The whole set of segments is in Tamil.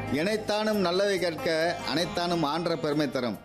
இணைத்தானும் நல்லவை கேட்க அனைத்தானும் ஆன்ற பெருமை தரும்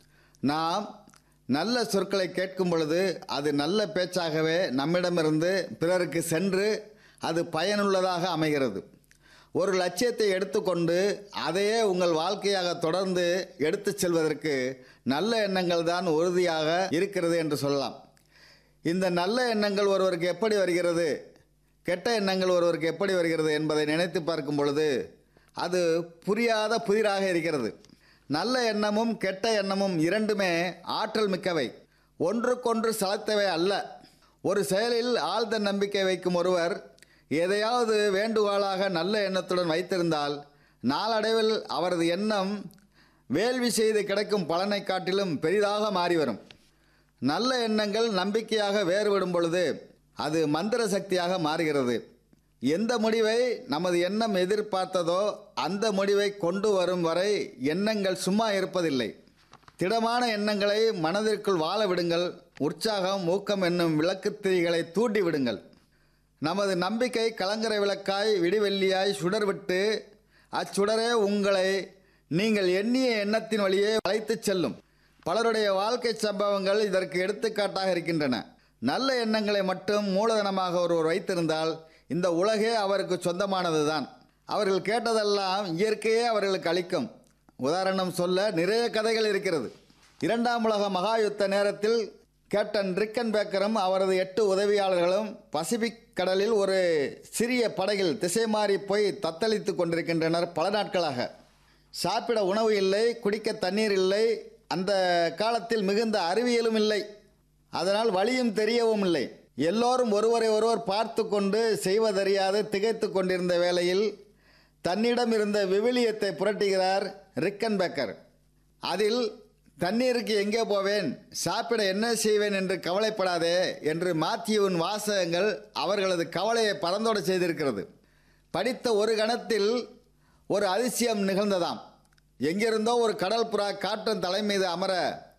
நாம் நல்ல சொற்களை கேட்கும் பொழுது அது நல்ல பேச்சாகவே நம்மிடமிருந்து பிறருக்கு சென்று அது பயனுள்ளதாக அமைகிறது ஒரு லட்சியத்தை எடுத்துக்கொண்டு அதையே உங்கள் வாழ்க்கையாக தொடர்ந்து எடுத்துச் செல்வதற்கு நல்ல எண்ணங்கள் தான் உறுதியாக இருக்கிறது என்று சொல்லலாம் இந்த நல்ல எண்ணங்கள் ஒருவருக்கு எப்படி வருகிறது கெட்ட எண்ணங்கள் ஒருவருக்கு எப்படி வருகிறது என்பதை நினைத்து பார்க்கும் பொழுது அது புரியாத புதிராக இருக்கிறது நல்ல எண்ணமும் கெட்ட எண்ணமும் இரண்டுமே ஆற்றல் மிக்கவை ஒன்றுக்கொன்று சலத்தவை அல்ல ஒரு செயலில் ஆழ்ந்த நம்பிக்கை வைக்கும் ஒருவர் எதையாவது வேண்டுகோளாக நல்ல எண்ணத்துடன் வைத்திருந்தால் நாளடைவில் அவரது எண்ணம் வேள்வி செய்து கிடைக்கும் பலனை காட்டிலும் பெரிதாக மாறி வரும் நல்ல எண்ணங்கள் நம்பிக்கையாக வேறுபடும் பொழுது அது மந்திர சக்தியாக மாறுகிறது எந்த முடிவை நமது எண்ணம் எதிர்பார்த்ததோ அந்த முடிவை கொண்டு வரும் வரை எண்ணங்கள் சும்மா இருப்பதில்லை திடமான எண்ணங்களை மனதிற்குள் வாழ விடுங்கள் உற்சாகம் ஊக்கம் என்னும் விளக்குத்திரிகளை தூண்டி விடுங்கள் நமது நம்பிக்கை கலங்கரை விளக்காய் விடிவெள்ளியாய் சுடர்விட்டு அச்சுடரே உங்களை நீங்கள் எண்ணிய எண்ணத்தின் வழியே அழைத்துச் செல்லும் பலருடைய வாழ்க்கை சம்பவங்கள் இதற்கு எடுத்துக்காட்டாக இருக்கின்றன நல்ல எண்ணங்களை மட்டும் மூலதனமாக ஒருவர் வைத்திருந்தால் இந்த உலகே அவருக்கு சொந்தமானதுதான் அவர்கள் கேட்டதெல்லாம் இயற்கையே அவர்களுக்கு அளிக்கும் உதாரணம் சொல்ல நிறைய கதைகள் இருக்கிறது இரண்டாம் உலக மகா யுத்த நேரத்தில் கேப்டன் ரிக்கன் பேக்கரும் அவரது எட்டு உதவியாளர்களும் பசிபிக் கடலில் ஒரு சிறிய படகில் திசை மாறி போய் தத்தளித்து கொண்டிருக்கின்றனர் பல நாட்களாக சாப்பிட உணவு இல்லை குடிக்க தண்ணீர் இல்லை அந்த காலத்தில் மிகுந்த அறிவியலும் இல்லை அதனால் வழியும் தெரியவும் இல்லை எல்லோரும் ஒருவரை ஒருவர் பார்த்து கொண்டு செய்வதறியாது திகைத்து கொண்டிருந்த வேளையில் தன்னிடம் இருந்த விவிலியத்தை புரட்டுகிறார் ரிக்கன் பேக்கர் அதில் தண்ணீருக்கு எங்கே போவேன் சாப்பிட என்ன செய்வேன் என்று கவலைப்படாதே என்று மாத்தியுவின் வாசகங்கள் அவர்களது கவலையை பறந்தோட செய்திருக்கிறது படித்த ஒரு கணத்தில் ஒரு அதிசயம் நிகழ்ந்ததாம் எங்கிருந்தோ ஒரு கடல் புறா காற்றின் தலை மீது அமர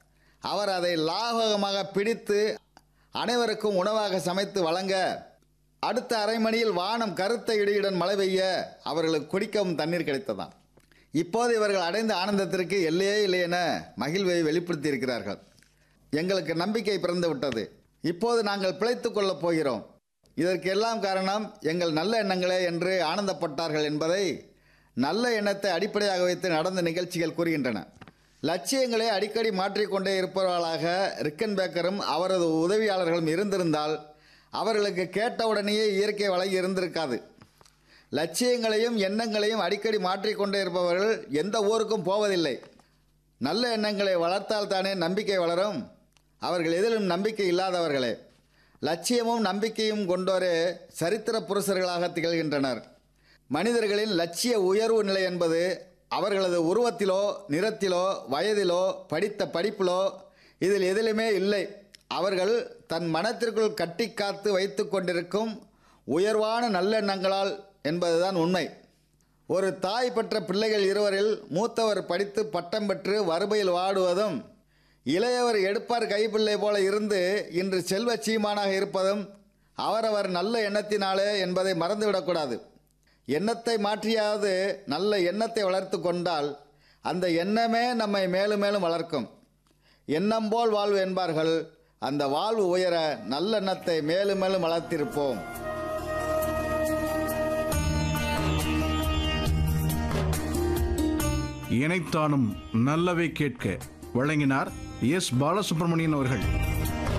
அவர் அதை லாகவமாக பிடித்து அனைவருக்கும் உணவாக சமைத்து வழங்க அடுத்த அரை மணியில் வானம் கருத்த இடியுடன் மழை பெய்ய அவர்களுக்கு குடிக்கவும் தண்ணீர் கிடைத்ததாம் இப்போது இவர்கள் அடைந்த ஆனந்தத்திற்கு எல்லையே இல்லை என மகிழ்வை வெளிப்படுத்தி இருக்கிறார்கள் எங்களுக்கு நம்பிக்கை பிறந்து விட்டது இப்போது நாங்கள் பிழைத்துக் கொள்ளப் போகிறோம் இதற்கு எல்லாம் காரணம் எங்கள் நல்ல எண்ணங்களே என்று ஆனந்தப்பட்டார்கள் என்பதை நல்ல எண்ணத்தை அடிப்படையாக வைத்து நடந்த நிகழ்ச்சிகள் கூறுகின்றன லட்சியங்களை அடிக்கடி மாற்றிக்கொண்டே இருப்பவர்களாக ரிக்கன் பேக்கரும் அவரது உதவியாளர்களும் இருந்திருந்தால் அவர்களுக்கு கேட்டவுடனேயே இயற்கை வழங்கி இருந்திருக்காது லட்சியங்களையும் எண்ணங்களையும் அடிக்கடி மாற்றிக்கொண்டே இருப்பவர்கள் எந்த ஊருக்கும் போவதில்லை நல்ல எண்ணங்களை வளர்த்தால் தானே நம்பிக்கை வளரும் அவர்கள் எதிலும் நம்பிக்கை இல்லாதவர்களே லட்சியமும் நம்பிக்கையும் கொண்டோரே சரித்திர புருஷர்களாக திகழ்கின்றனர் மனிதர்களின் லட்சிய உயர்வு நிலை என்பது அவர்களது உருவத்திலோ நிறத்திலோ வயதிலோ படித்த படிப்பிலோ இதில் எதிலுமே இல்லை அவர்கள் தன் மனத்திற்குள் கட்டி காத்து வைத்து கொண்டிருக்கும் உயர்வான நல்லெண்ணங்களால் என்பதுதான் உண்மை ஒரு தாய் பெற்ற பிள்ளைகள் இருவரில் மூத்தவர் படித்து பட்டம் பெற்று வறுமையில் வாடுவதும் இளையவர் எடுப்பார் கைப்பிள்ளை போல இருந்து இன்று செல்வ சீமானாக இருப்பதும் அவரவர் நல்ல எண்ணத்தினாலே என்பதை மறந்துவிடக்கூடாது எண்ணத்தை மாற்றியாவது நல்ல எண்ணத்தை வளர்த்து கொண்டால் அந்த எண்ணமே நம்மை மேலும் மேலும் வளர்க்கும் எண்ணம் போல் வாழ்வு என்பார்கள் அந்த வாழ்வு உயர நல்லெண்ணத்தை மேலும் மேலும் வளர்த்திருப்போம் இணைத்தானும் நல்லவை கேட்க வழங்கினார் எஸ் பாலசுப்ரமணியன் அவர்கள்